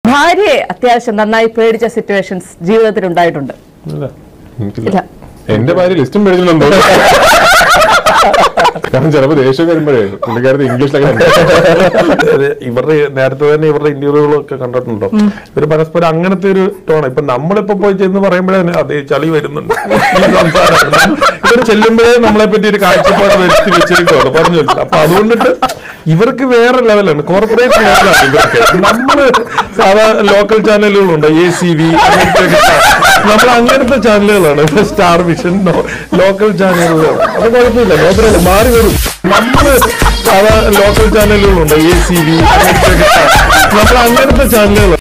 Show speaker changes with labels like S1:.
S1: ഭാര്യയെ അത്യാവശ്യം നന്നായി പേടിച്ച സിറ്റുവേഷൻസ് ജീവിതത്തിൽ ഉണ്ടായിട്ടുണ്ട്
S2: ഇല്ല, എനിക്കില്ല.
S1: ഇല്ല
S2: എന്റെ ഭാര്യ ലിസ്റ്റും മേടിച്ചിട്ടുണ്ടോ കാരണം ചിലപ്പോ ദേഷ്യം വരുമ്പോഴേ പുള്ളിക്കാരത്ത് ഇംഗ്ലീഷിലൊക്കെ
S3: അതെ, ഇവരുടെ നേരത്തെ തന്നെ ഇവരുടെ ഇന്റർവ്യൂകളൊക്കെ കണ്ടിട്ടുണ്ടോ ഇവര് പരസ്പരം അങ്ങനത്തെ ഒരു ടോൺ ഇപ്പൊ നമ്മളിപ്പോ പോയി ചെന്ന് പറയുമ്പോഴേ അതേ ചളി വരുന്നുണ്ട് ഈ സംസാരം ഇവര് ചെല്ലുമ്പോഴേ നമ്മളെ പറ്റി ഒരു കാഴ്ചപ്പാട് വരുത്തി വെച്ചിരിക്കുവാണ് പറഞ്ഞു അപ്പൊ അതുകൊണ്ടിട്ട് ഇവർക്ക് വേറെ ലെവലാണ് കോർപ്പറേറ്റ് ലെവലാണ് ഇവർക്ക് നമ്മള് സാധാ ലോക്കൽ ചാനലുകളുണ്ട് എ സി വി നമ്മൾ അങ്ങനത്തെ ചാനലുകളാണ് സ്റ്റാർ വിഷൻ ലോക്കൽ ചാനലുകളാണ് അത് കുഴപ്പമില്ല കുഴപ്പമില്ല മാറി വരും നമ്മള് സാധാ ലോക്കൽ ചാനലുകളുണ്ട് എ സി വി നമ്മൾ അങ്ങനത്തെ ചാനലുകളാണ്